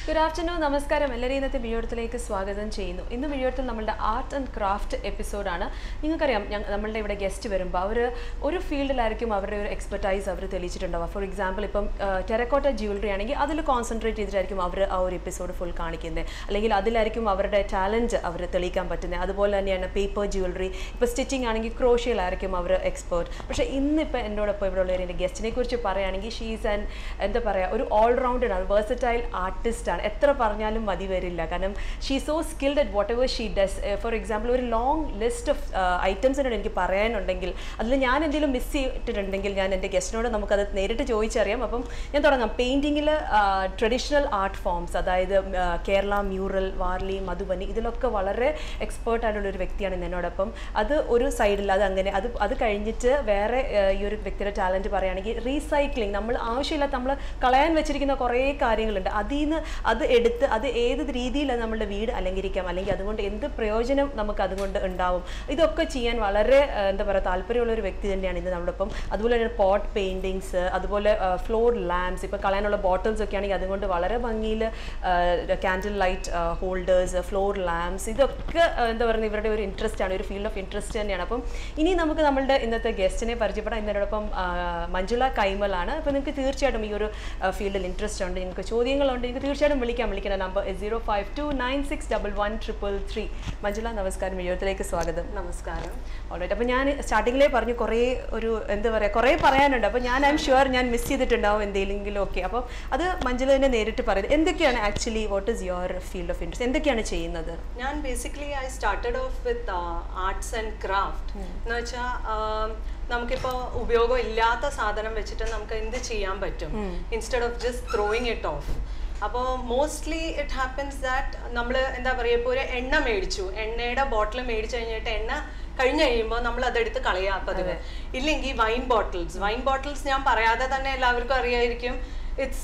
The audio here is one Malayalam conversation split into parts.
ഗുഡ് ആഫ്റ്റർനൂൺ നമസ്കാരം എല്ലാവരെയും ഇന്നത്തെ വിഴിയോടത്തിലേക്ക് സ്വാഗതം ചെയ്യുന്നു ഇന്ന് വിഴിയോടത്തിൽ നമ്മളുടെ ആർട്ട് ആൻഡ് ക്രാഫ്റ്റ് എപ്പിസോഡാണ് നിങ്ങൾക്കറിയാം ഞങ്ങൾ നമ്മളുടെ ഇവിടെ ഗസ്റ്റ് വരുമ്പോൾ അവർ ഒരു ഫീൽഡിലായിരിക്കും അവരുടെ ഒരു എക്സ്പെർട്ടൈസ് അവർ തെളിയിച്ചിട്ടുണ്ടാവുക ഫോർ എക്സാമ്പിൾ ഇപ്പം ടെറക്കോട്ട ജ്വല്ലറി ആണെങ്കിൽ അതിൽ കോൺസെൻട്രേറ്റ് ചെയ്തിട്ടായിരിക്കും അവർ ആ ഒരു എപ്പിസോഡ് ഫുൾ കാണിക്കുന്നത് അല്ലെങ്കിൽ അതിലായിരിക്കും അവരുടെ ടാലൻറ്റ് അവർ തെളിയിക്കാൻ പറ്റുന്നത് അതുപോലെ തന്നെയാണ് പേപ്പർ ജ്വല്ലറി ഇപ്പോൾ സ്റ്റിച്ചിങ് ആണെങ്കിൽ ക്രോഷ്യയിലായിരിക്കും അവർ എക്സ്പേർട്ട് പക്ഷേ ഇന്നിപ്പോൾ എന്നോടൊപ്പം ഇവിടെ ഉള്ളവർ എൻ്റെ ഗസ്റ്റിനെ കുറിച്ച് പറയുകയാണെങ്കിൽ ഷീസ് ആൻഡ് എന്താ പറയുക ഒരു ഓൾറൗണ്ടഡ് ആണ് വേഴ്സറ്റൈൽ ആർട്ടിസ്റ്റ് ആണ് എത്ര പറഞ്ഞാലും മതി വരില്ല കാരണം she so skilled at whatever she does for example ഒരു ലോങ് ലിസ്റ്റ് ഓഫ് ഐറ്റംസിനോട് എനിക്ക് പറയാനുണ്ടെങ്കിൽ അതിൽ ഞാൻ എന്തെങ്കിലും മിസ് ചെയ്തിട്ടുണ്ടെങ്കിൽ ഞാൻ എൻ്റെ ഗസ്റ്റിനോട് നമുക്കത് നേരിട്ട് ചോദിച്ചറിയാം അപ്പം ഞാൻ തുടങ്ങാം പെയിൻറ്റിങ്ങിൽ ട്രഡീഷണൽ ആർട്ട് ഫോംസ് അതായത് ആ, കേരള മ്യൂറൽ വാർലി മധുബനി ഇതിലൊക്കെ വളരെ എക്സ്പേർട്ട് ആയിട്ടുള്ള ഒരു വ്യക്തിയാണ് ഇന്ന് എന്നോടൊപ്പം അത് ഒരു സൈഡിൽ അത് അങ്ങനെ അത് അത് കഴിഞ്ഞിട്ട് വേറെ ആ, ഈ ഒരു വ്യക്തിയുടെ ടാലൻറ്റ് പറയുകയാണെങ്കിൽ റീസൈക്ലിംഗ് നമ്മൾ ആവശ്യമില്ലാത്ത നമ്മൾ കളയാൻ വെച്ചിരിക്കുന്ന കുറേ കാര്യങ്ങളുണ്ട് അതിൽ നിന്ന് അത് എടുത്ത് അത് ഏത് രീതിയിൽ നമ്മളുടെ വീട് അലങ്കരിക്കാം അല്ലെങ്കിൽ അതുകൊണ്ട് എന്ത് പ്രയോജനം നമുക്ക് അതുകൊണ്ട് ഉണ്ടാവും ഇതൊക്കെ ചെയ്യാൻ വളരെ ആ, എന്താ പറയുക താല്പര്യമുള്ള ഒരു വ്യക്തി തന്നെയാണ് ഇന്ന് നമ്മളൊപ്പം അതുപോലെ തന്നെ പോട്ട് പെയിൻറ്റിങ്സ് അതുപോലെ ഫ്ലോർ ലാംപ്സ് ഇപ്പോൾ കളയാനുള്ള ബോട്ടിൽസ് ഒക്കെ ആണെങ്കിൽ അതുകൊണ്ട് വളരെ ഭംഗിയിൽ candle light holders floor lamps ഇതൊക്കെ ആ, എന്താ പറയുക ഇവരുടെ ഒരു ഇൻട്രസ്റ്റ് ആണ് ഒരു ഫീൽഡ് ഓഫ് ഇൻട്രസ്റ്റ് തന്നെയാണ് അപ്പം ഇനി നമുക്ക് നമ്മളുടെ ഇന്നത്തെ ഗസ്റ്റിനെ പരിചയപ്പെടാം ഇന്നോടൊപ്പം ആ, മഞ്ജുള കൈമലാണ് അപ്പോൾ നിങ്ങൾക്ക് തീർച്ചയായിട്ടും ഈ ഒരു ഫീൽഡിൽ ഇൻട്രസ്റ്റ് ഉണ്ട് നിങ്ങൾക്ക് ചോദ്യങ്ങളുണ്ട് നിങ്ങൾക്ക് തീർച്ചയായിട്ടും വിളിക്കാം വിളിക്കുന്ന number zero five two nine six double one triple three Manjula നമസ്കാരം എഴുപത്തിലേക്ക് സ്വാഗതം നമസ്കാരം ഓൾറൈറ്റ് അപ്പോൾ ഞാൻ സ്റ്റാർട്ടിങ്ങിലേ പറഞ്ഞു കുറേ ഒരു എന്താ പറയുക കുറേ പറയാനുണ്ട് അപ്പോൾ ഞാൻ ഐ എം ഷുവർ ഞാൻ മിസ് ചെയ്തിട്ടുണ്ടാവും എന്തെങ്കിലും ഒക്കെ അപ്പോൾ അത് മഞ്ജുള തന്നെ നേരിട്ട് പറയുന്നത് എന്തൊക്കെയാണ് actually what is your field of interest എന്തൊക്കെയാണ് ചെയ്യുന്നത് ഞാൻ basically I started off with arts and craft എന്ന് വെച്ചാൽ നമുക്കിപ്പോൾ ഉപയോഗം ഇല്ലാത്ത സാധനം വെച്ചിട്ട് നമുക്ക് എന്ത് ചെയ്യാൻ പറ്റും instead of just throwing it off അപ്പോൾ മോസ്റ്റ്ലി ഇറ്റ് ഹാപ്പൻസ് ദാറ്റ് നമ്മൾ എന്താ പറയുക ഇപ്പോൾ ഒരു എണ്ണ മേടിച്ചു എണ്ണയുടെ ബോട്ടിൽ മേടിച്ചു കഴിഞ്ഞിട്ട് എണ്ണ കഴിഞ്ഞ് കഴിയുമ്പോൾ നമ്മൾ അതെടുത്ത് കളയാ പതിവ് ഇല്ലെങ്കിൽ വൈൻ ബോട്ടിൽസ് വൈൻ ബോട്ടിൽസ് ഞാൻ പറയാതെ തന്നെ എല്ലാവർക്കും അറിയായിരിക്കും it's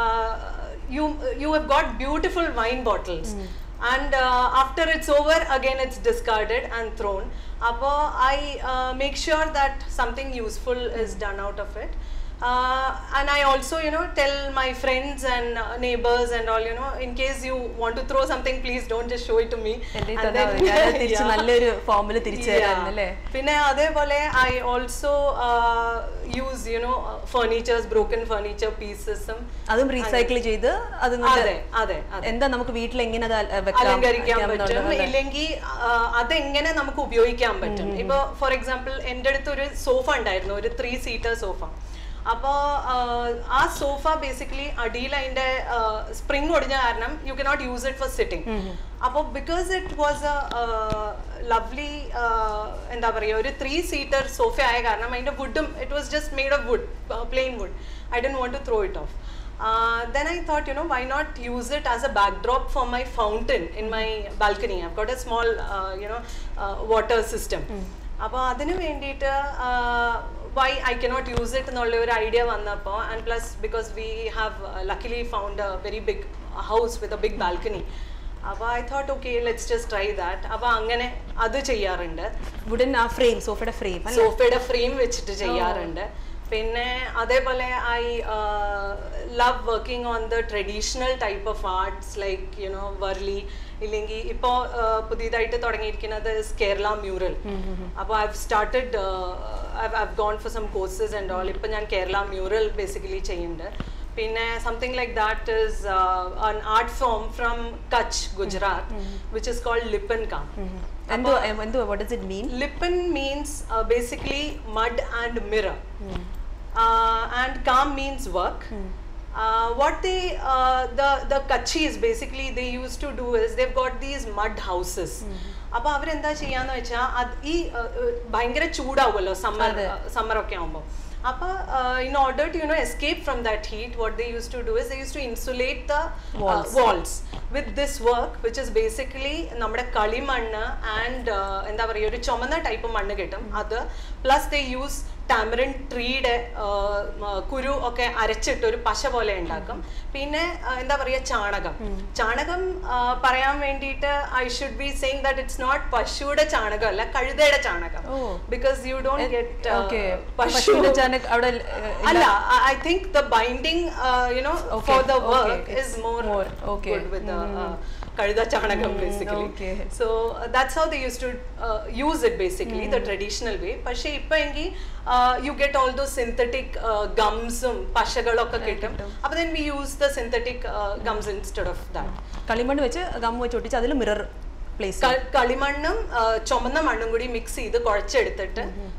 you you have got beautiful wine bottles and uh, after it's over again it's discarded and thrown അപ്പോൾ I make sure that something useful is done out of it and I also, you know, tell my friends and uh, neighbors and all, you know, in case you want to throw something, please don't just show it to me. എൻ്റെ And തന്നെ then- ഞാൻ തിരിച്ച് Yeah. നല്ലൊരു ഫോമിൽ തിരിച്ചു Yeah. തരാൻ അല്ലേ പിന്നെ അതേപോലെ I also use you know furnitures broken furniture പീസസും അതും റീസൈക്കിൾ ചെയ്ത് അതും കൊണ്ട് അതെ അതെ അതെ എന്താ നമുക്ക് വീട്ടിൽ എങ്ങനെ അത് അ- വെക്കാം അലങ്കരിക്കാൻ വെക്കാം പറ്റും എന്നുള്ളത് ഇല്ലെങ്കിൽ അതെങ്ങനെ നമുക്ക് ഉപയോഗിക്കാൻ പറ്റും ഇപ്പൊ ഫോർ എക്സാമ്പിൾ എൻ്റെ അടുത്ത് ഒരു സോഫ ഉണ്ടായിരുന്നു ഒരു ത്രീ സീറ്റർ സോഫ അപ്പോൾ ആ സോഫ ബേസിക്കലി അടിയിൽ അതിന്റെ സ്പ്രിങ് ഒടിഞ്ഞ കാരണം you cannot use it for sitting അപ്പോൾ because it was a lovely എന്താ പറയുക ഒരു ത്രീ സീറ്റർ സോഫ ആയ കാരണം അതിന്റെ വുഡും it was just made of wood plain wood I don't want to throw it off Uh, then I thought, you know, why not use it as a backdrop for my fountain in my balcony? I've got a small, uh, you know, uh, water system. അപ്പോൾ അതിന് വേണ്ടിയിട്ട് why I cannot use it എന്നുള്ള ഒരു ഐഡിയ വന്നപ്പോൾ and plus because we have luckily found a very big house with a big balcony അപ്പോൾ I thought okay let's just try that അപ്പോൾ അങ്ങനെ അത് ചെയ്യാറുണ്ട് വുഡൻ ആ ഫ്രെയിം സോഫയുടെ ഫ്രെയിം അല്ലേ സോഫയുടെ ഫ്രെയിം വെച്ചിട്ട് ചെയ്യാറുണ്ട് പിന്നെ അതേപോലെ I love working on the traditional type of arts like you know Warli ഇല്ലെങ്കിൽ ഇപ്പോൾ പുതിയതായിട്ട് തുടങ്ങിയിരിക്കുന്നത് കേരള മ്യൂറൽ അപ്പോൾ I started I gone for some courses and all ഇപ്പം ഞാൻ കേരള മ്യൂറൽ ബേസിക്കലി ചെയ്യുന്നുണ്ട് പിന്നെ something like that is an art form from Kutch Gujarat which is called Lipan Kaam എന്തോ എന്തോ what does it mean Lipan means uh, basically mud and mirror. Uh, and Kam means work. Uh, what they, uh, the, the Kachis basically they used to do is they've got these mud houses. അപ്പൊ അവരെന്താ ചെയ്യാന്ന് വെച്ചാൽ അത് ഈ uh, uh, ഭയങ്കര ചൂടാവുമല്ലോ സമ്മർ സമ്മർ ഒക്കെ ആവുമ്പോൾ അപ്പൊ in order to you know escape from that heat what they use to do is they use to insulate the walls with this work which is basically നമ്മുടെ കളിമണ്ണ് ആൻഡ് എന്താ പറയുക ഒരു ചുമന്ന ടൈപ്പ് മണ്ണ് കിട്ടും അത് പ്ലസ് ദേ യൂസ് ടാമറിൻ ട്രീയുടെ കുരു ഒക്കെ അരച്ചിട്ട് ഒരു പശ പോലെ ഉണ്ടാക്കും പിന്നെ ആ, എന്താ പറയുക ചാണകം ചാണകം ആ, പറയാൻ വേണ്ടിയിട്ട് I should be saying that it's not പശുവിടെ ചാണകം അല്ല കഴുതയുടെ ചാണകം ഓ. Because you don't get okay പശു പശുവിന്റെ ചാനൽ അവിടെ ഏഹ്, അല്ല I think the binding you know for the okay, work it's is more more, okay. Good with കഴുത ചാണകം basically okay. So that's how the use to use it basically the traditional way പക്ഷേ ഇപ്പൊ എങ്കിൽ you get all those synthetic ഗംസും പശകളൊക്കെ കിട്ടും അപ്പൊ then we use the synthetic gums instead of that കളിമണ്ണ് വെച്ച് ഗം വെച്ച് ഒട്ടിച്ച് അതിൽ മിറർ പ്ലേസ് ക- കളിമണ്ണും ആ, ചുമന്ന മണ്ണും കൂടി മിക്സ് ചെയ്ത് കുഴച്ചെടുത്തിട്ട്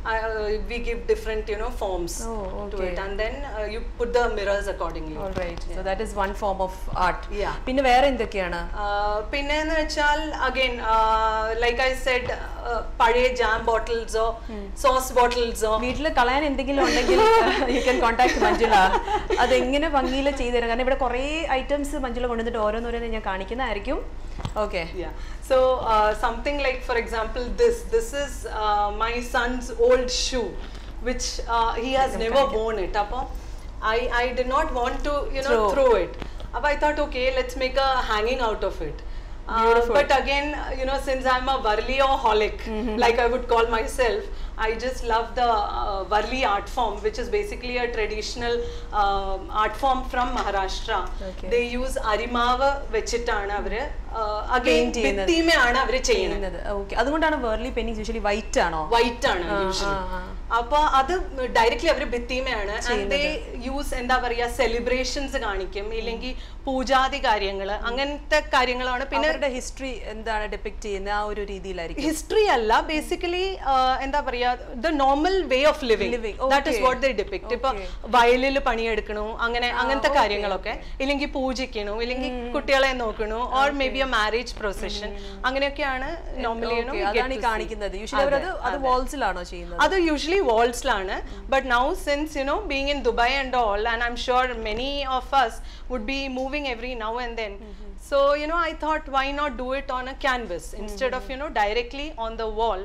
we give different you know forms Oh, to okay. It and then you put the mirrors accordingly so that is one form of art Yeah. പിന്നെ വേറെ എന്തൊക്കെയാണ് പിന്നെ എന്ന് വെച്ചാൽ അഗൈൻ ലൈക്ക് ഐ സെഡ് പഴയ ജാം ബോട്ടിൽസോ സോസ് ബോട്ടിൽസോ വീട്ടിൽ കളയാൻ എന്തെങ്കിലും ഉണ്ടെങ്കിൽ യു ക്യാൻ കോൺടാക്ട് മഞ്ജുള അതെങ്ങനെ ഭംഗിയിൽ ചെയ്തു തരാം കാരണം ഇവിടെ കുറേ ഐറ്റംസ് മഞ്ജുള കൊണ്ടുവന്നിട്ട് ഓരോന്നോരോന്ന് ഞാൻ കാണിക്കുന്നതായിരിക്കും okay yeah so uh, something like for example this this is uh, my son's old shoe which uh, he has never worn it apo i i did not want to you know Throw. throw it apo i thought okay let's make a hanging out of it uh, but again you know since i'm a varlioholic like i would call myself I just love the uh, Varli art form, which is basically a traditional uh, art form from Maharashtra. Okay. They use അരിമാവ് വെച്ചിട്ടാണ് അവര് അഗെയിൻ Paint ചെയ്യുന്നത്. ഭിത്തിമയാണ് അവര് ചെയ്യുന്നത് ചെയ്യുന്നത് ഓക്കെ അതുകൊണ്ടാണ് വേർലി പെയിന്റിംഗ് യൂഷ്വലി വൈറ്റ് ആണോ വൈറ്റ് ആണ് ആ, യൂഷ്വലി ആ, ആ. അപ്പൊ അത് ഡയറക്ട്ലി അവര് ഭിത്തിമയാണ് ആൻഡ് ദേ യൂസ് എന്താ പറയാ സെലിബ്രേഷൻസ് കാണിക്കും ഇല്ലെങ്കിൽ പൂജാതി കാര്യങ്ങള് അങ്ങനത്തെ കാര്യങ്ങളാണ് പിന്നെ അവരുടെ ഹിസ്റ്ററി എന്താണ് ഡിപ്പിക്ട് ചെയ്യുന്നത് ആ ഒരു രീതിയിലായിരിക്കും ഹിസ്റ്ററി അല്ല ബേസിക്കലി എന്താ പറയാ the normal way of living Living, that is okay. What they depict ഇപ്പൊ Okay. വയലിൽ പണിയെടുക്കണു അങ്ങനെ അങ്ങനത്തെ കാര്യങ്ങളൊക്കെ ഇല്ലെങ്കിൽ പൂജിക്കണു ഇല്ലെങ്കിൽ കുട്ടികളെ നോക്കണു or may be a marriage procession അങ്ങനെയൊക്കെയാണ് നോർമലി Okay, അതാണ് ഈ കാണിക്കുന്നത് യൂഷ്വലി അവരത് അത് വാൾസിലാണോ ചെയ്യുന്നത് അത് യൂഷ്വലി വാൾസിലാണ് but now since you know being in Dubai and all and I am sure many of us would be moving every now and then so you know I thought why not do it on a canvas instead of you know directly on the wall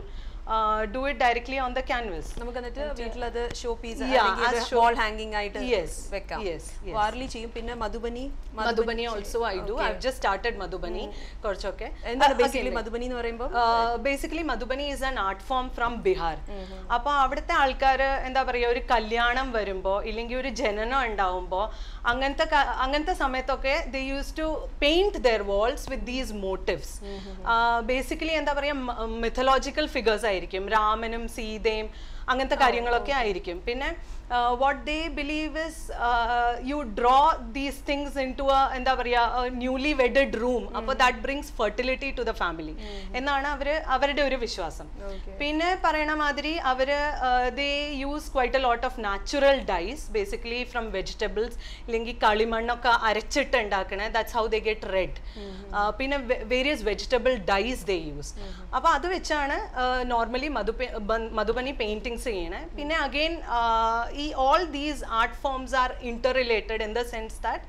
do it directly on the canvas നമുക്ക് എന്നിട്ട് വീട്ടിലത് ഷോ പീസ് Yeah, as അല്ലെങ്കിൽ show- വാൾ ഹാങ്ങിങ് ആയിട്ട് Yes, വെക്കാം yes, yes. വാർലി ചെയ്യും പിന്നെ Madhubani Madhubani also I do I just started Madhubani കുറച്ചൊക്കെ എന്താണ് ബേസിക്കലി മധുബനി എന്ന് പറയുമ്പോൾ basically Madhubani is an art form from Bihar അപ്പൊ അവിടുത്തെ ആൾക്കാർ എന്താ പറയുക ഒരു കല്യാണം വരുമ്പോ ഇല്ലെങ്കിൽ ഒരു ജനനം ഉണ്ടാവുമ്പോ അങ്ങനത്തെ ക- അങ്ങനത്തെ സമയത്തൊക്കെ they use to paint their walls with these motifs basically എന്താ പറയുക മിഥോളജിക്കൽ ഫിഗേഴ്സ് ആയിരിക്കും രാമനും സീതയും അങ്ങനത്തെ കാര്യങ്ങളൊക്കെ ആയിരിക്കും പിന്നെ what they believe is you draw these things into എന്താ പറയുക ന്യൂലി വെഡഡ് റൂം അപ്പോൾ that brings fertility to the family എന്നാണ് അവര് അവരുടെ ഒരു വിശ്വാസം പിന്നെ പറയണ മാതിരി അവര് they use quite a lot of natural dyes basically from vegetables ഇല്ലെങ്കിൽ കളിമണ്ണൊക്കെ അരച്ചിട്ട് ഉണ്ടാക്കണേ that's how they get red പിന്നെ various vegetable dyes they use അപ്പോൾ അത് വെച്ചാണ് നോർമലി മധു മധുബനി പെയിന്റിങ്സ് ചെയ്യണേ പിന്നെ അഗെയിൻ ഈ all these art forms are interrelated in the sense that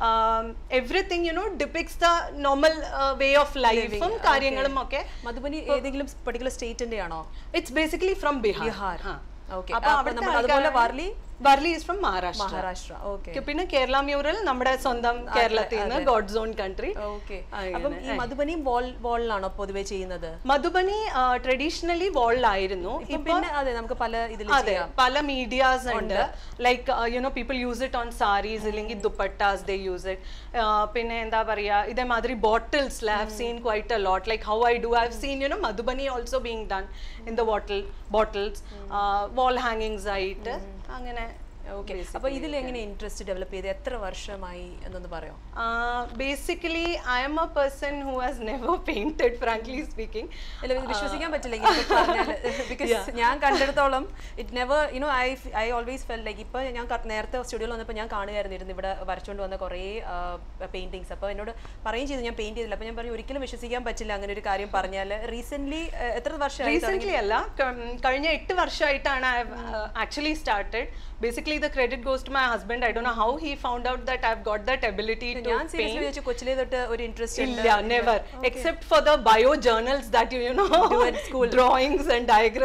everything you know depicts the normal way of ലൈഫും കാര്യങ്ങളും ഒക്കെ മധുബനി ഏതെങ്കിലും പെർട്ടിക്കുലർ സ്റ്റേറ്റിന്റെ ആണോ it's basically from Bihar Bihar ആ. ഓക്കെ അപ്പൊ അപ്പൊ അവിടുത്തെ നമ്മൾ അതുപോലെ Warli Warli is from Maharashtra Maharashtra okay Okay, പിന്നെ കേരള മ്യൂറൽ നമ്മുടെ സ്വന്തം കേരളത്തിൽ നിന്ന് ഗോഡ് സോൺ കൺട്രി ഓക്കെ അപ്പം ഈ മധുബനിയും വാൾ വാളിലാണോ പൊതുവെ ചെയ്യുന്നത് മധുബനി ട്രഡീഷണലി വാളിലായിരുന്നു ഇപ്പം പിന്നെ അതെ നമുക്ക് പല ഇതിൽ അതെ പല മീഡിയാസ് ഉണ്ട് like you know people use it on saris ഇല്ലെങ്കിൽ ദുപ്പട്ടാസ് ദേ യൂസ് ഇറ്റ് പിന്നെ എന്താ പറയാ ഇതേമാതിരി bottles have seen quite a lot like how I do have seen you know Madhubani also being done in the bottle bottles wall ഹാങ്ങിങ്സ് ആയിട്ട് അങ്ങനെ ഓക്കെ അപ്പൊ ഇതിൽ എങ്ങനെ ഇൻട്രസ്റ്റ് ഡെവലപ്പ് ചെയ്ത് എത്ര വർഷമായി എന്നൊന്ന് പറയോ basically I am a person who has never painted frankly speaking അല്ല ഇത് വിശ്വസിക്കാൻ പറ്റില്ല ഇങ്ങനെ പറഞ്ഞാൽ ബിക്കോസ് ഞാൻ കണ്ടെടുത്തോളം it never you know I I always felt like ഇപ്പോൾ ഞാൻ ക- നേരത്തെ സ്റ്റുഡിയോയിൽ വന്നപ്പോൾ ഞാൻ കാണുകയായിരുന്നു ഇരുന്ന് ഇവിടെ വരച്ചുകൊണ്ട് വന്ന കുറേ പെയിന്റിങ്സ് അപ്പോൾ എന്നോട് പറയും ചെയ്തു ഞാൻ പെയിന്റ് ചെയ്തില്ല അപ്പോൾ ഞാൻ പറഞ്ഞു ഒരിക്കലും വിശ്വസിക്കാൻ പറ്റില്ല അങ്ങനെ ഒരു കാര്യം പറഞ്ഞാൽ റീസെന്റ് എത്ര വർഷമായി റീസെന്റ് അല്ല ക- കഴിഞ്ഞ എട്ട് വർഷമായിട്ടാണ് I actually started basically the credit goes to my husband I do know how he found out that I got that ability to ഞാൻ സീരിയസ്ലി വെച്ച് കൊച്ചിലേ തൊട്ട് ഒരു ഇൻട്രസ്റ്റ് ഉണ്ട് ഇല്ല never except for the bio journals that you you know at school. Drawings and diagrams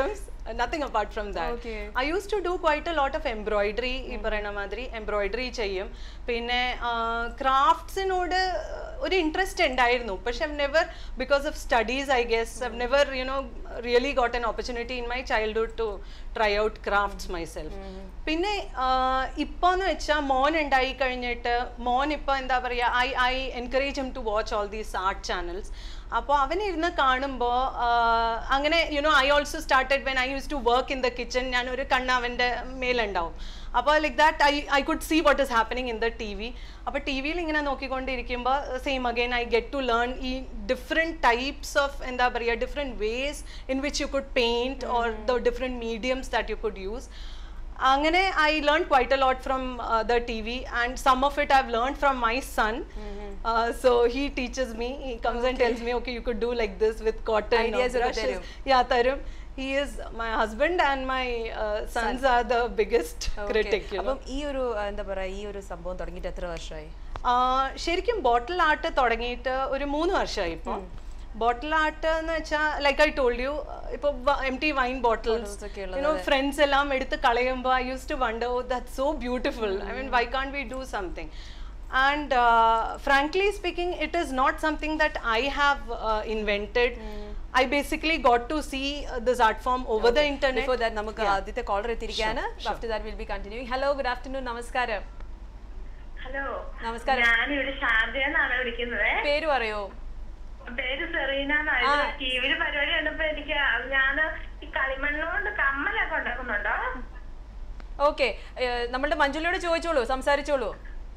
nothing apart from that Okay. I used to do quite a lot of embroidery ഈ പറയുന്ന മാതിരി എംബ്രോയിഡറി ചെയ്യും പിന്നെ ക്രാഫ്റ്റ്സിനോട് ഒരു ഇൻട്രസ്റ്റ് ഉണ്ടായിരുന്നു പക്ഷെ never because of studies I guess I've never you know really got an opportunity in my childhood to try out crafts myself പിന്നെ ഇപ്പോന്ന് വെച്ചാൽ മോൻ ഉണ്ടായി കഴിഞ്ഞിട്ട് മോൻ ഇപ്പോൾ എന്താ പറയുക I I encourage him to watch all these art channels അപ്പോൾ അവനിരുന്ന് കാണുമ്പോൾ അങ്ങനെ you know I also started when I used to work in the kitchen ഞാൻ ഒരു കണ്ണ് അവൻ്റെ മേലുണ്ടാവും അപ്പോൾ like that I I could see what is happening in the TV അപ്പോൾ ടി വിയിൽ ഇങ്ങനെ നോക്കിക്കൊണ്ടിരിക്കുമ്പോൾ same again I get to learn ഈ ഡിഫറെൻറ്റ് ടൈപ്സ് ഓഫ് എന്താ പറയുക different ways in which you could paint or the different mediums that you could use അങ്ങനെ I learn quite a lot from the TV and some of it I've learn from my son so he teaches me he comes and tells me okay you could do like this with cotton Ideas ഒക്കെ തരും. യാ തരും he is my husband and my sons are the biggest critic അപ്പം ഈ ഒരു ആ, എന്താ പറയാ ഈ ഒരു സംഭവം തുടങ്ങിയിട്ട് എത്ര വർഷമായി ശരിക്കും ബോട്ടിൽ ആർട്ട് തുടങ്ങിയിട്ട് ഒരു മൂന്ന് വർഷമായി ഇപ്പോൾ ബോട്ടിൽ ആർട്ട് എന്ന് വെച്ചാൽ ലൈക്ക് ഐ ടോൾഡ് യു ഇപ്പൊ എം ടി വൈൻ ബോട്ടിൽസ് ഒക്കെ യുനോ ഫ്രണ്ട്സ് എല്ലാം എടുത്ത് കളയുമ്പോൾ I used to wonder oh that so beautiful I mean why can't we do something and frankly speaking it is not something that I have invented I basically got to see this art form over the internet before that നമുക്ക് ആദ്യത്തെ കോളർ എത്തിയിരിക്കാണ് after that will be continuing hello good afternoon നമസ്കാരം ഹലോ നമസ്കാരം. ഞാനിവിടെ ഷാർജയെന്നാണ് വിളിക്കുന്നത് പേര് പറയോ പേര് സെറീന എന്നാണ് ടിവിയില് പരിപാടി കണ്ടപ്പോ എനിക്ക് ഞാൻ ഈ കളിമണ്ണ് കൊണ്ട് കമ്മലൊക്കെ ഉണ്ടാക്കുന്നുണ്ടോ ഓക്കെ നമ്മളുടെ മഞ്ജുലിയോട് ചോദിച്ചോളൂ സംസാരിച്ചോളൂ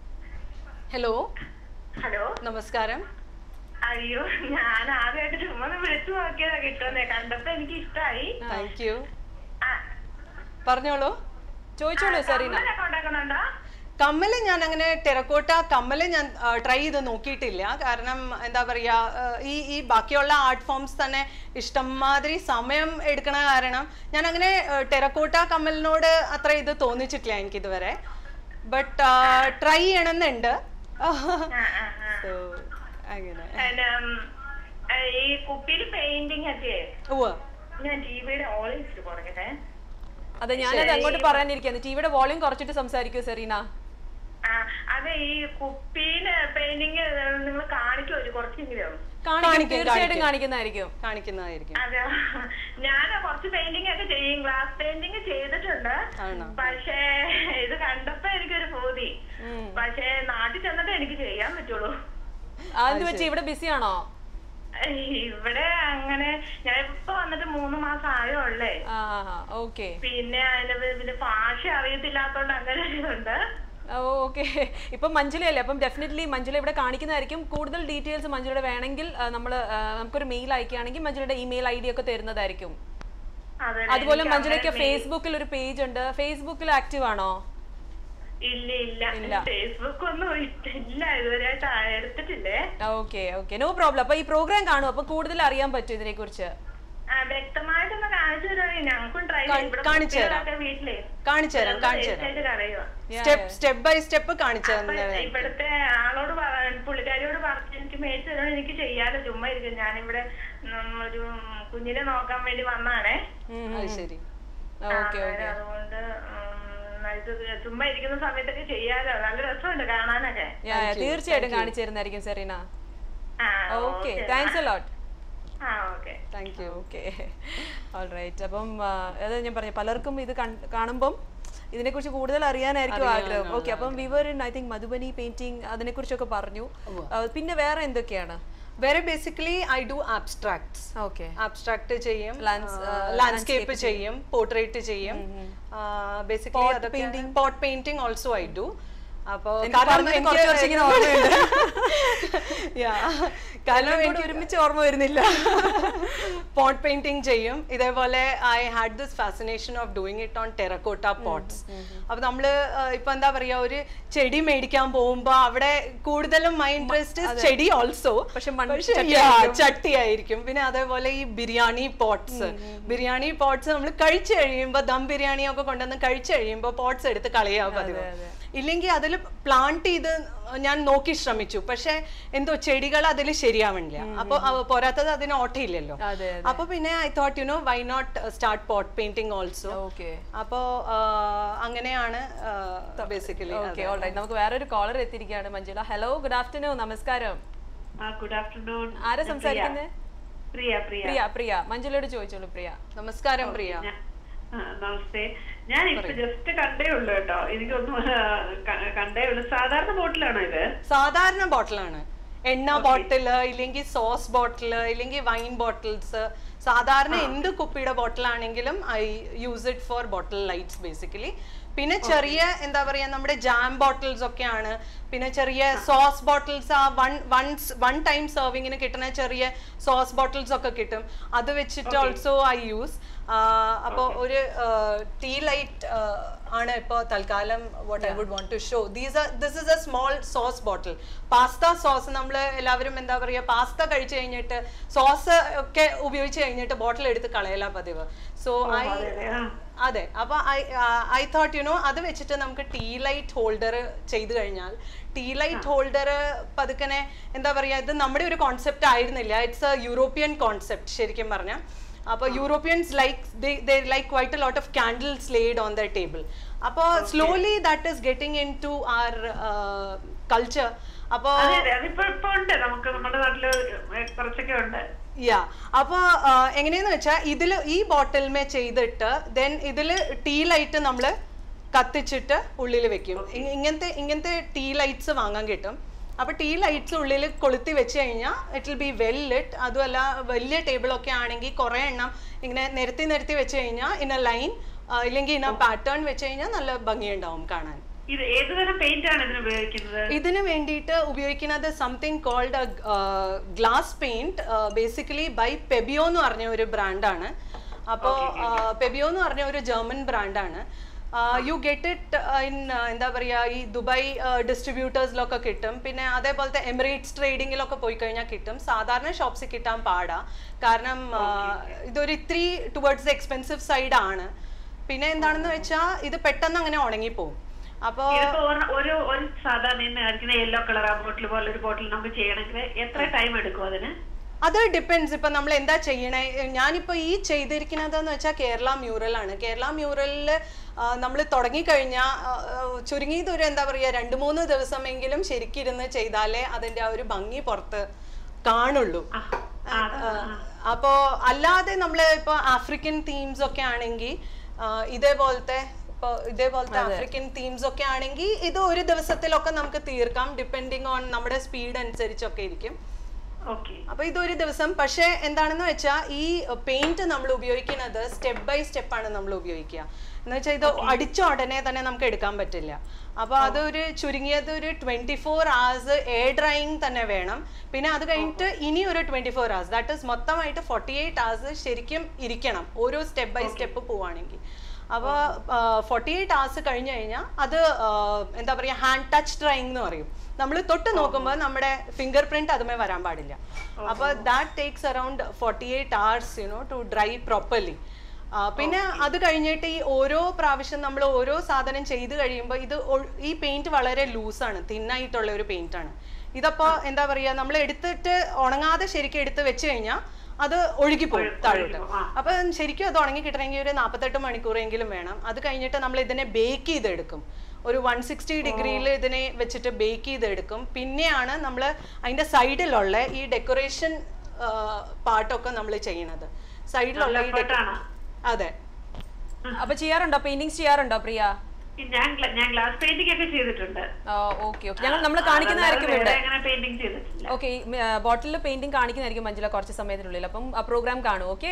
ഹലോ ഹലോ നമസ്കാരം അയ്യോ ഞാൻ ആദ്യമായിട്ട് ചുമ്മാ ഒന്ന് വിളിച്ചു നോക്കിയതാ കിട്ടുന്നേ കണ്ടപ്പോ എനിക്ക് ഇഷ്ടായി താങ്ക് യു ആ, പറഞ്ഞോളൂ ചോദിച്ചോളൂ സെറീന കമ്മലൊക്കെ ഉണ്ടാക്കുന്നുണ്ടോ കമ്മല് ഞാൻ അങ്ങനെ ടെറക്കോട്ട കമ്മല് ഞാൻ ട്രൈ ചെയ്ത് നോക്കിയിട്ടില്ല കാരണം എന്താ പറയാ ആ, ഈ ഈ ബാക്കിയുള്ള ആർട്ട് ഫോംസ് തന്നെ ഇഷ്ടംമാതിരി സമയം എടുക്കണ കാരണം ഞാൻ അങ്ങനെ ടെറക്കോട്ട കമ്മലിനോട് അത്ര ഇത് തോന്നിച്ചിട്ടില്ല എനിക്ക് ഇതുവരെ ബട്ട് ട്രൈ ചെയ്യണമെന്നുണ്ട് ആ, ആ, ആ. So, അങ്ങനെ പിന്നെ, ഉം, ഏ, ഈ കുപ്പിയിൽ പെയിന്റിങ് ഒക്കെ ഉവ്വ് ഞാൻ ടിവിയുടെ ഓൾ ഇച്ചിരി കുറയ്ക്കട്ടെ അതെ ഞാനത് അങ്ങോട്ട് പറയാനിരിക്കുന്നു ടിവിയുടെ വോളിയം കുറച്ചിട്ട് സംസാരിക്കൂ സെറീന ആ അതെ ഈ കുപ്പിയില് പെയിന്റിങ് നിങ്ങൾ കാണിക്കുമോ ഒരു കുറച്ചെങ്കിലും കാണിക്കും കാണിക്കും, തീർച്ചയായിട്ടും കാണിക്കും. കാണിക്കുന്നതായിരിക്കും കാണിക്കുന്നതായിരിക്കും അതെ ഞാൻ കുറച്ച് പെയിന്റിംഗ് ഒക്കെ ചെയ്യും ഗ്ലാസ് പെയിന്റിംഗ് ചെയ്തിട്ടുണ്ട് ആണോ? പക്ഷേ ഇത് കണ്ടപ്പോ എനിക്കൊരു പൂതി പക്ഷേ നാട്ടിൽ ചെന്നിട്ട് എനിക്ക് ചെയ്യാൻ പറ്റുള്ളൂ അതെന്ത് വെച്ച് ഇവിടെ ബിസി ആണോ ഇവിടെ അങ്ങനെ ഞാൻ ഇപ്പൊ വന്നിട്ട് മൂന്ന് മാസം ആയോ ഉള്ളേ ആ ഓക്കെ പിന്നെ അതിന്റെ പിന്നെ ഭാഷ അറിയത്തില്ലാത്തോണ്ട് അങ്ങനെ ഒരു ഇതുണ്ട് ഓക്കെ ഇപ്പം മഞ്ജുല അല്ലേ അപ്പം ഡെഫിനറ്റ്ലി മഞ്ജുല ഇവിടെ കാണിക്കുന്നതായിരിക്കും കൂടുതൽ ഡീറ്റെയിൽസ് മഞ്ജുലയുടെ വേണമെങ്കിൽ നമ്മൾ നമുക്കൊരു മെയിൽ അയക്കുകയാണെങ്കിൽ മഞ്ജുലയുടെ ഇമെയിൽ ഐ ഡി ഒക്കെ തരുന്നതായിരിക്കും അതെ അതുപോലെ എനിക്ക് മഞ്ജുലയ്ക്ക് അങ്ങനെ ഫേസ്ബുക്കിൽ ഒരു പേജ് ഉണ്ട് ഫേസ്ബുക്കിൽ ആക്റ്റീവ് ആണോ ഇല്ല ഇല്ല. ഇല്ല ഫേസ്ബുക്ക് ഒന്നും ഇല്ല ഇതുവരെയായിട്ട് എടുത്തിട്ടില്ലേ ഓക്കെ ഓക്കെ നോ പ്രോബ്ലം അപ്പൊ ഈ പ്രോഗ്രാം കാണും അപ്പൊ കൂടുതൽ അറിയാൻ പറ്റും ഇതിനെ കുറിച്ച് ആ, വ്യക്തമായിട്ടൊന്ന് കാണിച്ചു തരാം ഞങ്ങൾക്കും ട്രൈ കാ- കാണിച്ചു തരാം. വീട്ടിലെ കാണിച്ചു തരാം കാണിച്ചു തരാം തീർച്ചയായിട്ടും അറിയുക സ്റ്റെപ്പ് സ്റ്റെപ്പ് ബൈ സ്റ്റെപ്പ് കാണിച്ചു അപ്പൊ തരുന്നത് ഇവിടുത്തെ ആളോട് പറ- പുള്ളിക്കാരിയോട് പറഞ്ഞു എനിക്ക് മേടിച്ചു തരാൻ എനിക്ക് ചെയ്യാലോ ചുമ്മാ ഇരിക്കും ഞാനിവിടെ ഉം, ഒരു കുഞ്ഞിനെ നോക്കാൻ വേണ്ടി വന്നാണേ അത് ശരി ഓക്കെ അന്നേരം അതുകൊണ്ട് ഉം, ഇത് ചുമ്മാ ഇരിക്കുന്ന സമയത്തൊക്കെ ചെയ്യാലോ നല്ല രസമുണ്ട് കാണാനൊക്കെ തീർച്ചയായിട്ടും കാണിച്ചു തരുന്നതായിരിക്കും സെറീന ആ ഓക്കെ താങ്ക്സ് അലോട്ട് ആ okay thank you okay all right അപ്പം ആ, അത് ഞാൻ പറഞ്ഞു പലർക്കും ഇത് കൺ- കാണുമ്പം ഇതിനെക്കുറിച്ച് കൂടുതൽ അറിയാനായിരിക്കും ആഗ്രഹം ഓക്കെ അപ്പം വിവർ ഇൻ ഐ തിങ്ക് മധുബനി പെയിന്റിങ് അതിനെക്കുറിച്ചൊക്കെ പറഞ്ഞു ആ, പിന്നെ വേറെ എന്തൊക്കെയാണ് വേറെ basically I do abstracts okay abstract ചെയ്യും Lands- ആ, ലാൻഡ്സ്കേപ്പ് ചെയ്യും പോർട്രേറ്റ് ചെയ്യും ബേസിക്കലി Pot അതൊക്കെ painting? Pot painting also I do അപ്പോ എനിക്ക് പറഞ്ഞത് കുറച്ച് വർഷം ഇങ്ങനെ ഓർമ്മയുണ്ട്. Yeah. കാരണം എല്ലാം കൂടി ഒരുമിച്ച് ഓർമ്മ വരുന്നില്ല പോട്ട് പെയിന്റിംഗ് ചെയ്യും ഇതേപോലെ I had this fascination of doing it on terracotta pots അപ്പൊ നമ്മള് ആ, ഇപ്പൊ എന്താ പറയാ ഒരു ചെടി മേടിക്കാൻ പോകുമ്പോ അവിടെ കൂടുതലും മൈ ഇൻട്രസ്റ്റ് ചെടി ഓൾസോ പക്ഷെ മൺ ചട്ടി ആയിരിക്കും പിന്നെ അതേപോലെ ഈ ബിരിയാണി പോട്ട്സ് ബിരിയാണി പോട്ട്സ് നമ്മൾ കഴിച്ചു കഴിയുമ്പോൾ ദം ബിരിയാണി ഒക്കെ കൊണ്ടുവന്ന് കഴിച്ചു കഴിയുമ്പോൾ പോട്ട്സ് എടുത്ത് കളയാ പതിവ് ഇല്ലെങ്കിൽ അതിൽ പ്ലാന്റ് ചെയ്ത് ഞാൻ നോക്കി ശ്രമിച്ചു പക്ഷെ എന്തോ ചെടികൾ അതിൽ ശരിയാവണില്ല അപ്പൊ അവ- പോരാത്തത് അതിന് ഓട്ടയില്ലല്ലോ അതെ അപ്പൊ പിന്നെ I thought you know why not start pot painting also okay അപ്പോ ആ, അങ്ങനെയാണ് ബേസിക്കലി ഓക്കെ ഓൾറൈറ്റ് നമുക്ക് വേറൊരു കോളർ എത്തിയിരിക്കുകയാണ് മഞ്ജുള ഹലോ ഗുഡ് ആഫ്റ്റർനൂൺ നമസ്കാരം ആ ഗുഡ് ആഫ്റ്റർനൂൺ ആരാ സംസാരിക്കുന്നത് പ്രിയ പ്രിയ പ്രിയ പ്രിയ മഞ്ജുളയോട് ചോദിച്ചോളൂ പ്രിയ നമസ്കാരം പ്രിയ ഞാൻ- ആ, നമസ്തേ ഞാൻ ഇപ്പൊ ജസ്റ്റ് കണ്ടേ ഉള്ളൂ കേട്ടോ എനിക്കൊന്നും ആ, ക- കണ്ടേ ഉള്ളൂ സാധാരണ ബോട്ടിലാണോ ഇത് സാധാരണ ബോട്ടിലാണ് എണ്ണ ബോട്ടില് ഇല്ലെങ്കിൽ സോസ് ബോട്ടില് ഇല്ലെങ്കിൽ വൈൻ ബോട്ടിൽസ് സാധാരണ എന്ത് കുപ്പിയുടെ ബോട്ടിലാണെങ്കിലും I use it for bottle lights basically പിന്നെ ചെറിയ എന്താ പറയാ നമ്മുടെ ജാം ബോട്ടിൽസ് ഒക്കെയാണ് പിന്നെ ചെറിയ സോസ് ബോട്ടിൽസ് ആ വൺ വൺസ് വൺ ടൈം സെർവിങ്ങിന് കിട്ടുന്ന ചെറിയ സോസ് ബോട്ടിൽസ് ഒക്കെ കിട്ടും അത് വെച്ചിട്ട് ഓൾസോ ഐ യൂസ് അപ്പോൾ ഒരു ടീ ലൈറ്റ് ആണ് ഇപ്പോൾ തൽക്കാലം what I would want to show these are this is a small sauce bottle pasta sauce നമ്മൾ എല്ലാവരും എന്താ പറയുക പാസ്ത കഴിച്ചു കഴിഞ്ഞിട്ട് സോസ് ഒക്കെ ഉപയോഗിച്ച് കഴിഞ്ഞിട്ട് ബോട്ടിൽ എടുത്ത് കളയല പതിവ് സോ ഐ അതെ അപ്പൊ I I thought you know അത് വെച്ചിട്ട് നമുക്ക് ടീ ലൈറ്റ് ഹോൾഡർ ചെയ്തു കഴിഞ്ഞാൽ ടീ ലൈറ്റ് ഹോൾഡർ പതുക്കനെ എന്താ പറയാ ഇത് നമ്മുടെ ഒരു കോൺസെപ്റ്റ് ആയിരുന്നില്ല ഇറ്റ്സ് എ യൂറോപ്യൻ കോൺസെപ്റ്റ് ശരിക്കും പറഞ്ഞാൽ അപ്പൊ Europeans like like quite a lot of candles laid on the table അപ്പോൾ slowly that is getting into our culture അപ്പോൾ അതെ അതെ അതിപ്പോ ഇപ്പൊ ഉണ്ട് നമുക്ക് നമ്മുടെ നാട്ടില് കുറച്ചൊക്കെ ഉണ്ട് യാ അപ്പൊ എങ്ങനെയെന്ന് വെച്ചാൽ ഇതിൽ ഈ ബോട്ടിൽമേ ചെയ്തിട്ട് ദെൻ ഇതിൽ ടീ ലൈറ്റ് നമ്മൾ കത്തിച്ചിട്ട് ഉള്ളിൽ വെക്കും ഇ- ഇങ്ങനത്തെ ഇങ്ങനത്തെ ടീ ലൈറ്റ്സ് വാങ്ങാൻ കിട്ടും അപ്പൊ ടീ ലൈറ്റ്സ് ഉള്ളിൽ കൊളുത്തി വെച്ച് കഴിഞ്ഞാൽ it will be well lit അതുമല്ല വലിയ ടേബിളൊക്കെ ആണെങ്കിൽ കുറേ എണ്ണം ഇങ്ങനെ നിരത്തി നിരത്തി വെച്ച് കഴിഞ്ഞാൽ ഇൻ എ ലൈൻ ഇല്ലെങ്കിൽ ഇൻ എ പാറ്റേൺ വെച്ച് കഴിഞ്ഞാൽ നല്ല ഭംഗിയുണ്ടാവും കാണാൻ ഇത് ഏതുതരം പെയിന്റ് ആണ് ഇതിന് ഉപയോഗിക്കുന്നത് ഇതിന് വേണ്ടിയിട്ട് ഉപയോഗിക്കുന്നത് something called glass paint basically by Pebeo എന്ന് പറഞ്ഞ ഒരു ബ്രാൻഡാണ് അപ്പോൾ പെബിയോ എന്ന് പറഞ്ഞ ഒരു ജർമ്മൻ ബ്രാൻഡാണ് യു ഗെറ്റ് ഇറ്റ് ഇൻ എന്താ പറയുക ഈ ദുബായ് ഡിസ്ട്രിബ്യൂട്ടേഴ്സിലൊക്കെ കിട്ടും പിന്നെ അതേപോലത്തെ എമിറേറ്റ്സ് ട്രേഡിങ്ങിലൊക്കെ പോയി കഴിഞ്ഞാൽ കിട്ടും സാധാരണ ഷോപ്സിൽ കിട്ടാൻ പാടാ കാരണം ആ, ഇതൊരു ഇത്തിരി ടുവേർഡ്സ് എക്സ്പെൻസീവ് സൈഡ് ആണ് പിന്നെ എന്താണെന്ന് വെച്ചാൽ ഇത് പെട്ടെന്ന് അങ്ങനെ ഉണങ്ങിപ്പോവും അപ്പോൾ ഇതിപ്പോ ഒരു- ഒരു ഒരു സാധാരണ ഇന്ന് കാണിക്കുന്ന യെല്ലോ കളർ ആ ബോട്ടിൽ പോലെ ഒരു ബോട്ടിൽ നമുക്ക് ചെയ്യണമെങ്കിൽ എത്ര ടൈം എടുക്കും അതിന് അത് ഡിപ്പെൻസ് ഇപ്പൊ നമ്മൾ എന്താ ചെയ്യണേ ഞാനിപ്പോ ഈ ചെയ്തിരിക്കുന്നതെന്ന് വെച്ചാൽ കേരള മ്യൂറൽ ആണ് കേരള മ്യൂറലിൽ നമ്മൾ തുടങ്ങിക്കഴിഞ്ഞാൽ ചുരുങ്ങിയത് ഒരു എന്താ പറയുക രണ്ട് മൂന്ന് ദിവസമെങ്കിലും ശരിക്കിരുന്ന് ചെയ്താലേ അതിന്റെ ആ ഒരു ഭംഗി പുറത്ത് കാണുള്ളൂ ആ, ആ, അപ്പോ അല്ലാതെ നമ്മൾ ഇപ്പൊ ആഫ്രിക്കൻ തീംസ് ഒക്കെ ആണെങ്കിൽ ഇതേപോലത്തെ ഇപ്പൊ ഇതേപോലത്തെ ആഫ്രിക്കൻ തീംസ് ഒക്കെ ആണെങ്കിൽ ഇത് ഒരു ദിവസത്തിലൊക്കെ നമുക്ക് തീർക്കാം ഡിപ്പെൻഡിങ് ഓൺ നമ്മുടെ സ്പീഡ് അനുസരിച്ചൊക്കെ ഇരിക്കും ഓക്കെ അപ്പൊ ഇതൊരു ദിവസം പക്ഷേ എന്താണെന്ന് വെച്ചാൽ ഈ പെയിന്റ് നമ്മൾ ഉപയോഗിക്കുന്നത് സ്റ്റെപ്പ് ബൈ സ്റ്റെപ്പ് ആണ് നമ്മൾ ഉപയോഗിക്കുക എന്ന് വെച്ചാൽ ഇത് അടിച്ച ഉടനെ തന്നെ നമുക്ക് എടുക്കാൻ പറ്റില്ല അപ്പൊ അതൊരു ചുരുങ്ങിയത് ഒരു twenty four hours air drying തന്നെ വേണം പിന്നെ അത് കഴിഞ്ഞിട്ട് ഇനി ഒരു twenty four hours that is മൊത്തമായിട്ട് ഫോർട്ടി എയ്റ്റ് hours ശരിക്കും ഇരിക്കണം ഓരോ സ്റ്റെപ്പ് ബൈ സ്റ്റെപ്പ് പോവാണെങ്കിൽ അപ്പോൾ ഫോർട്ടി എയ്റ്റ് hours കഴിഞ്ഞ് കഴിഞ്ഞാൽ അത് ആ, എന്താ പറയുക ഹാൻഡ് ടച്ച് ഡ്രൈയിങ് എന്ന് പറയും നമ്മൾ തൊട്ട് നോക്കുമ്പോൾ നമ്മുടെ ഫിംഗർ പ്രിന്റ് അതുമേ വരാൻ പാടില്ല അപ്പോൾ that takes around forty eight hours you know to dry properly പിന്നെ അത് കഴിഞ്ഞിട്ട് ഈ ഓരോ പ്രാവശ്യം നമ്മൾ ഓരോ സാധനം ചെയ്ത് കഴിയുമ്പോൾ ഇത് ഒ- ഈ പെയിന്റ് വളരെ ലൂസാണ് തിന്നായിട്ടുള്ള ഒരു പെയിന്റ് ആണ് ഇതപ്പോ എന്താ പറയാ നമ്മൾ എടുത്തിട്ട് ഉണങ്ങാതെ ശരിക്കും എടുത്ത് വെച്ച് കഴിഞ്ഞാൽ അത് ഒഴുകിപ്പോകും താഴോട്ട് അപ്പൊ ശരിക്കും അത് ഉണങ്ങി കിട്ടണമെങ്കിൽ ഒരു നാൽപ്പത്തെട്ട് മണിക്കൂറെങ്കിലും വേണം അത് കഴിഞ്ഞിട്ട് നമ്മൾ ഇതിനെ ബേക്ക് ചെയ്തെടുക്കും ഒരു വൺ സിക്സ്റ്റി ഡിഗ്രിയിൽ ഇതിനെ വെച്ചിട്ട് ബേക്ക് ചെയ്തെടുക്കും പിന്നെയാണ് നമ്മൾ അതിന്റെ സൈഡിലുള്ള ഈ ഡെക്കറേഷൻ പാർട്ടൊക്കെ നമ്മൾ ചെയ്യണത് സൈഡിലുള്ള ഈ deco- ആണോ? അതെ അപ്പൊ ചെയ്യാറുണ്ടോ പെയിന്റിങ്സ് ചെയ്യാറുണ്ടോ പ്രിയ ഞാൻ ഗ്ല- ഞാൻ ഗ്ലാസ് പെയിന്റിംഗ് ഒക്കെ ചെയ്തിട്ടുണ്ട് ഓക്കെ ഓക്കെ ഞങ്ങൾ നമ്മൾ കാണിക്കുന്നതായിരിക്കും അല്ലാതെ ഇവിടെ വേറെ അങ്ങനെ പെയിന്റിംഗ് ചെയ്തിട്ടില്ല ഓക്കെ ബോട്ടിലിൽ പെയിന്റിംഗ് കാണിക്കുന്നതായിരിക്കും മഞ്ജുല കുറച്ച് സമയത്തിനുള്ളിൽ അപ്പം ആ പ്രോഗ്രാം കാണും okay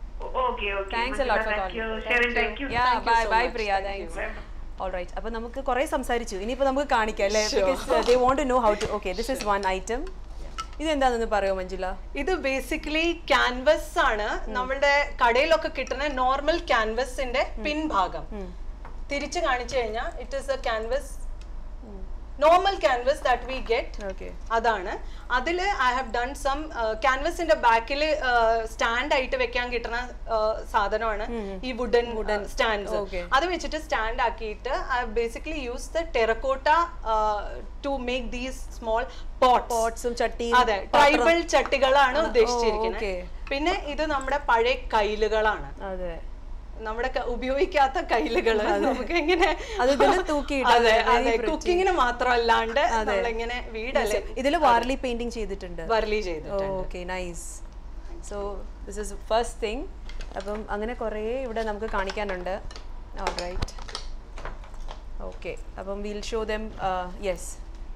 okay okay thanks a lot for thank you calling. Sherin thank you yeah Thank you bye so bye much. Priya Thank you. Thanks all right അപ്പൊ നമുക്ക് കുറെ സംസാരിച്ചു ഇനിയിപ്പോ നമുക്ക് കാണിക്കാം അല്ലേ because they want to know how to okay this is one item ഇത് എന്താണെന്ന് പറയോ മഞ്ജുല ഇത് ബേസിക്കലി ക്യാൻവസ് ആണ് നമ്മളുടെ കടയിലൊക്കെ കിട്ടുന്ന നോർമൽ ക്യാൻവസിന്റെ പിൻഭാഗം തിരിച്ചു കാണിച്ചു കഴിഞ്ഞാൽ it is a canvas normal canvas that we get okay അതാണ് അതിൽ ഐ ഹാവ് ഡൺ സം ക്യാൻവസിന്റെ ബാക്കിൽ സ്റ്റാൻഡ് ആയിട്ട് വെക്കാൻ കിട്ടുന്ന uh, സാധനമാണ് ഈ വുഡൻ വുഡൻ സ്റ്റാൻഡ്സ് Okay. അത് വെച്ചിട്ട് സ്റ്റാൻഡ് ആക്കിയിട്ട് I basically use the terracotta to make these small pots പോട്ട്സും ചട്ടിയും അതെ ട്രൈബൽ ചട്ടികളാണ് ആ, ഉദ്ദേശിച്ചിരിക്കുന്നത് ഓ, okay. പിന്നെ ഇത് നമ്മുടെ പഴയ കൈലുകളാണ് അതെ നമ്മുടെ ക- ഉപയോഗിക്കാത്ത കൈലുകള് നമുക്ക് എങ്ങനെ അത് ഇതില് തൂക്കിയിടാം. അതെ Very അതെ pretty. കുക്കിങ്ങിന് മാത്രമല്ലാണ്ട് നമ്മളിങ്ങനെ വീടല്ലേ ഇതിൽ വാർലി പെയിന്റിങ് ചെയ്തിട്ടുണ്ട് വർലി ചെയ്ത് okay nice so this is first thing അപ്പം അങ്ങനെ കുറേ ഇവിടെ നമുക്ക് കാണിക്കാനുണ്ട് റൈറ്റ് ഓക്കെ അപ്പം വിൽ ഷോ ദം യെസ്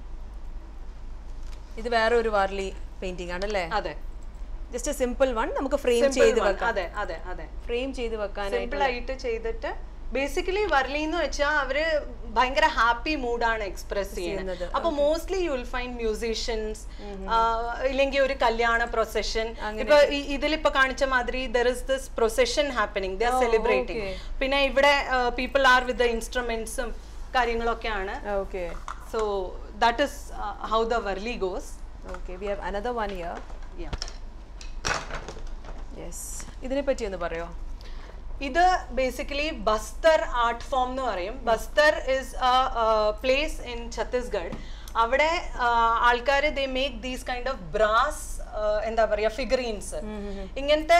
ഇത് വേറെ ഒരു വാർലി പെയിന്റിംഗ് ആണല്ലേ അതെ ജസ്റ്റ് സിമ്പിൾ വൺ നമുക്ക് ഫ്രെയിം Simple ചെയ്ത് one. വെക്കാം അതെ അതെ അതെ ഫ്രെയിം ചെയ്ത് വെക്കാനായിട്ട് സിമ്പിൾ ആയിട്ട് ചെയ്തിട്ട് ബേസിക്കലി വർലി എന്ന് വെച്ചാൽ അവര് ഭയങ്കര ഹാപ്പി മൂഡാണ് എക്സ്പ്രസ് ചെയ്യുന്നത് ചെയ്യുന്നത്. അപ്പൊ mostly you will find musicians ഇല്ലെങ്കിൽ ഒരു കല്യാണ പ്രൊസഷൻ ഇപ്പൊ ഈ- ഇതിലിപ്പോ കാണിച്ച മാതിരി there is this procession happening there celebrating okay. പിന്നെ ഇവിടെ പീപ്പിൾ ആർ വിത്ത് ദ ഇൻസ്ട്രുമെന്റ്സും കാര്യങ്ങളൊക്കെയാണ് okay so that is how the Warli goes okay we have another one here yes ഇതിനെ പറ്റി ഒന്ന് പറയോ ഇത് ബേസിക്കലി ബസ്തർ ആർട്ട് ഫോം എന്ന് പറയും Bastar is place in Chhattisgarh അവിടെ ആൾക്കാർ they make these kind of brass എന്താ പറയാ ഫിഗറീൻസ് ഇങ്ങനത്തെ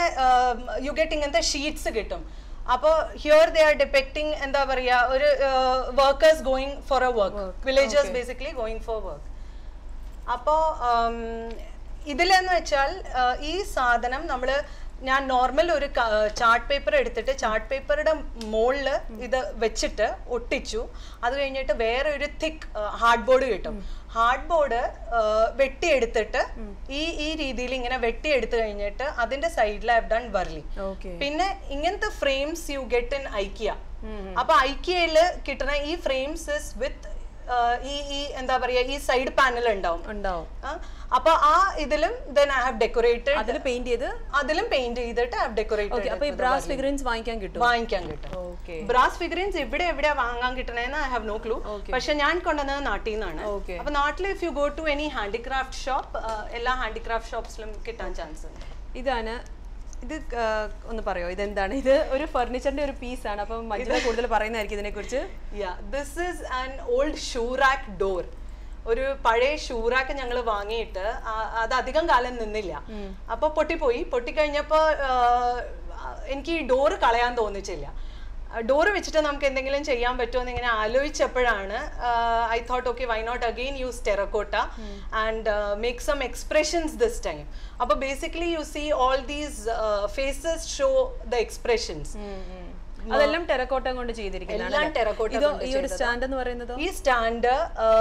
യു ഗെറ്റ് ഇങ്ങനത്തെ ഷീറ്റ്സ് കിട്ടും അപ്പോൾ ഹിയർ ദേ ആർ ഡിപ്പെക്ടിങ് എന്താ പറയാ ഒരു workers going for a work villagers basically going for work അപ്പോ ഉം, ഇതിലെന്ന് വെച്ചാൽ ആ, ഈ സാധനം നമ്മൾ ഞാൻ നോർമൽ ഒരു ചാർട്ട് പേപ്പർ എടുത്തിട്ട് ചാർട്ട് പേപ്പറുടെ മുകളിൽ ഇത് വെച്ചിട്ട് ഒട്ടിച്ചു അത് കഴിഞ്ഞിട്ട് വേറെ ഒരു തിക്ക് ഹാർഡ് ബോർഡ് കിട്ടും ഹാർഡ് ബോർഡ് വെട്ടിയെടുത്തിട്ട് ഈ ഈ രീതിയിൽ ഇങ്ങനെ വെട്ടിയെടുത്ത് കഴിഞ്ഞിട്ട് അതിന്റെ സൈഡിൽ ഐ ഡൺ വർലി ഓക്കെ പിന്നെ ഇങ്ങനത്തെ frames you get in IKEA അപ്പൊ ഐക്കിയയില് കിട്ടുന്ന ഈ ഫ്രെയിംസ് ഇസ് വിത്ത് ഈ ഈ എന്താ പറയാ ഈ സൈഡ് പാനൽ ഉണ്ടാവും ഉണ്ടാവും ആ, അപ്പൊ ആ ഇതിലും ദെൻ ഐ ഹാവ് ഡെക്കറേറ്റഡ് അതിൽ പെയിന്റ് ചെയ്ത് അതിലും പെയിന്റ് ചെയ്തിട്ട് ഐ ഹാവ് ഓക്കെ ഡെക്കറേറ്റഡ് അപ്പൊ ഈ ബ്രാസ് ഫിഗറിൻസ് വാങ്ങിക്കാൻ കിട്ടും വാങ്ങിക്കാൻ കിട്ടും ഓക്കെ ബ്രാസ് ഫിഗറിൻസ് ഇവിടെ എവിടെയാ വാങ്ങാൻ കിട്ടണേന്ന് I have no clue Okay. പക്ഷെ ഞാൻ കൊണ്ടുവന്നത് നാട്ടിൽ നിന്നാണ് Okay. അപ്പൊ നാട്ടിൽ if you go to any handicraft shop എല്ലാ ഹാൻഡിക്രാഫ്റ്റ് ഷോപ്സിലും കിട്ടാൻ ചാൻസ് ഉണ്ട് ഇതാണ് ഇത് ആ, ഒന്ന് പറയോ ഇതെന്താണ് ഇത് ഒരു ഫർണിച്ചറിന്റെ ഒരു പീസ് ആണ് അപ്പം മഞ്ജുല കൂടുതൽ പറയുന്നതായിരിക്കും ഇതിനെ കുറിച്ച് yeah this is an old shoe rack door ഒരു പഴയ ഷൂറാക്ക് ഞങ്ങൾ വാങ്ങിയിട്ട് ആ- അത് അധികം കാലം നിന്നില്ല അപ്പൊ പൊട്ടിപ്പോയി പൊട്ടിക്കഴിഞ്ഞപ്പോ ആ, എനിക്ക് ഈ ഡോറ് കളയാൻ തോന്നിച്ചില്ല ഡോറ് വെച്ചിട്ട് നമുക്ക് എന്തെങ്കിലും ചെയ്യാൻ പറ്റുമോ എന്ന് ഇങ്ങനെ ആലോചിച്ചപ്പോഴാണ് I thought okay why not again use terracotta and make some expressions this time അപ്പൊ basically you see all these faces show the expressions അതെല്ലാം ടെറക്കോട്ട കൊണ്ട് ചെയ്തിരിക്കുന്നതാണ് എല്ലാം അല്ലേ? terracotta ഇതോ കൊണ്ട് ഈ ഒരു സ്റ്റാൻഡ് എന്ന് പറയുന്നതോ ഈ സ്റ്റാൻഡ്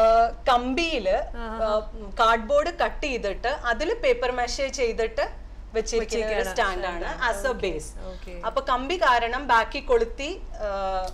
കമ്പിയില് കാർഡ്ബോർഡ് കട്ട് ചെയ്തിട്ട് അതിൽ പേപ്പർ മെഷേ ചെയ്തിട്ട് വെച്ചിരിക്കുന്ന ഒരു സ്റ്റാൻഡ് ആണ് ആസ് എ ബേസ് ഓക്കെ അപ്പൊ കമ്പി കാരണം ബാക്കി കൊളുത്തി ആ,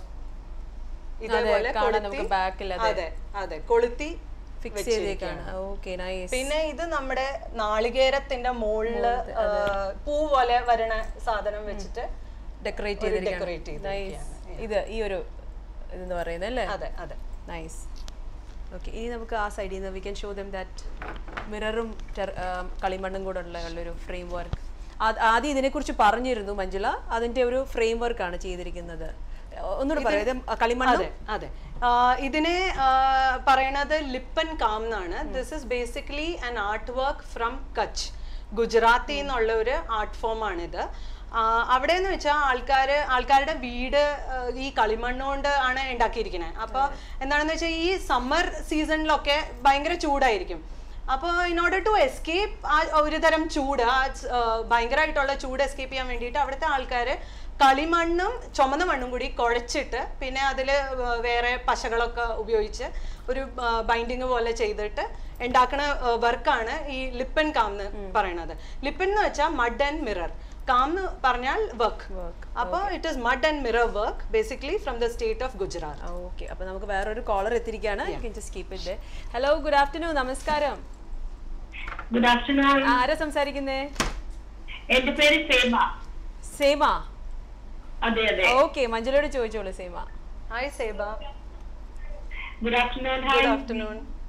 ഇതേപോലെ കാണാം കൊളുത്തി നമുക്ക് ബാക്കിൽ അതെ അതെ കൊളുത്തി ഫിക്സ് ചെയ്തേക്കാണ് ഓക്കെ നൈസ് പിന്നെ ഇത് നമ്മുടെ നാളികേരത്തിന്റെ മുകളില് ആ, പൂ പോലെ വരണ സാധനം വെച്ചിട്ട് ഡെക്കറേറ്റ് ഒരു ചെയ്തിരിക്കുകയാണ് decorate ചെയ്തിരിക്കുകയാണ്. നൈസ് ഇത് ഈ ഒരു ഇതെന്ന് പറയുന്നത് അല്ലേ അതെ അതെ നൈസ് ഓക്കെ ഇനി നമുക്ക് ആ സൈഡിൽ നിന്ന് we can show them that മിററും കളിമണ്ണും കൂടെ ഉള്ള ഉള്ളൊരു ഫ്രെയിം വർക്ക് ആദ്യം ഇതിനെക്കുറിച്ച് പറഞ്ഞിരുന്നു മഞ്ജുള അതിന്റെ ഒരു ഫ്രെയിം വർക്കാണ് ചെയ്തിരിക്കുന്നത് ഒന്നുകൂടെ പറയാം ഇത് കളിമണ്ണ് അതെ അതെ ആ, ഇതിനെ ആ, പറയണത് ലിപ്പൻ കാം എന്നാണ് this is basically an art work from Kutch Gujarati എന്നുള്ള ഒരു ആർട്ട് ഫോം ആണിത് ആ, അവിടെ എന്ന് വെച്ചാൽ ആൾക്കാർ ആൾക്കാരുടെ വീട് ആ, ഈ കളിമണ്ണ് കൊണ്ട് ആണ് ഉണ്ടാക്കിയിരിക്കുന്നത് അപ്പോൾ എന്താണെന്ന് വെച്ചാൽ ഈ സമ്മർ സീസണിലൊക്കെ ഭയങ്കര ചൂടായിരിക്കും അപ്പോൾ ഇൻ ഓർഡർ ടു എസ്കേപ്പ് ആ ഒരു തരം ചൂട് ആ സ്- ആ, ഭയങ്കരമായിട്ടുള്ള ചൂട് എസ്കേപ്പ് ചെയ്യാൻ വേണ്ടിയിട്ട് അവിടുത്തെ ആൾക്കാർ കളിമണ്ണും ചുമന്ന മണ്ണും കൂടി കുഴച്ചിട്ട് പിന്നെ അതിൽ വേറെ പശകളൊക്കെ ഉപയോഗിച്ച് ഒരു ബൈൻഡിങ് പോലെ ചെയ്തിട്ട് ഉണ്ടാക്കുന്ന വർക്കാണ് ഈ ലിപ്പൻ കാം എന്ന് പറയണത് ലിപ്പൻ എന്ന് വെച്ചാൽ മഡ് ആൻഡ് മിറർ കാം എന്ന് പറഞ്ഞാൽ വർക്ക് Work, അപ്പോൾ it is mud and mirror work basically from the state of Gujarat okay അപ്പൊ നമുക്ക് വേറൊരു കോളർ എത്തിയിരിക്കുകയാണ് just keep it hello good afternoon നമസ്കാരം ഗുഡ് ആഫ്റ്റർനൂൺ ആരാ സംസാരിക്കുന്നേ എന്റെ പേര് സേമ സേമ അതെ അതെ ഓക്കെ മഞ്ജുളയോട് ചോദിച്ചോളൂ Seema hi Seba good afternoon good afternoon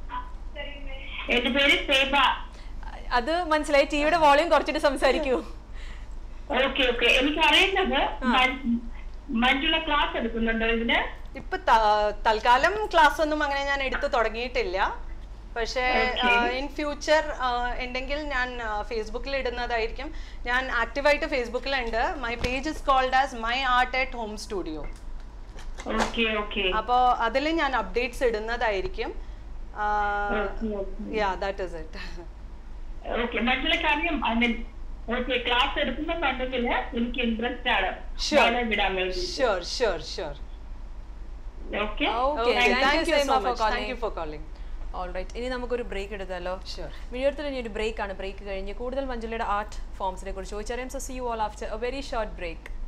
എന്റെ പേര് സേബ അത് മനസ്സിലായി ടിവിയുടെ വോളിയം കുറച്ചിട്ട് സംസാരിക്കൂ ഓക്കെ ഓക്കെ എനിക്ക് അറിയുന്നത് മറ്റുള്ള ക്ലാസ് എടുക്കുന്നുണ്ടോ ഇതിന് ഇപ്പൊ ത- തൽക്കാലം ക്ലാസ് ഒന്നും അങ്ങനെ ഞാൻ എടുത്തു തുടങ്ങിയിട്ടില്ല പക്ഷേ ഇൻ ഫ്യൂച്ചർ ഉണ്ടെങ്കിൽ ഞാൻ ഫേസ്ബുക്കിൽ ഇടുന്നതായിരിക്കും ഞാൻ ആക്റ്റീവായിട്ട് ഫേസ്ബുക്കിലുണ്ട് my page is called as my art at home studio okay okay അപ്പോൾ അതിൽ ഞാൻ അപ്ഡേറ്റ്സ് ഇടുന്നതായിരിക്കും yeah that is it okay മറ്റുള്ള കാര്യം ഐ മീൻ ഓക്കെ ക്ലാസ് എടുക്കുന്നുണ്ടെങ്കിൽ എനിക്ക് ഇൻട്രസ്റ്റ് ആണ് Sure. നാളെ വിടാൻ വേണ്ടി sure sure sure okay Okay, thank thank you, you Seema, so for much calling. Thank you for calling all right ഇനി നമുക്കൊരു ബ്രേക്ക് എടുത്താലോ Sure. വീഡിയോത്തിൽ ഇനി ഒരു ബ്രേക്ക് ആണ് ബ്രേക്ക് കഴിഞ്ഞ് കൂടുതൽ മഞ്ജുളയുടെ ആർട്ട് ഫോംസിനെ കുറിച്ച് ചോദിച്ചറിയാം so see you all after a very short break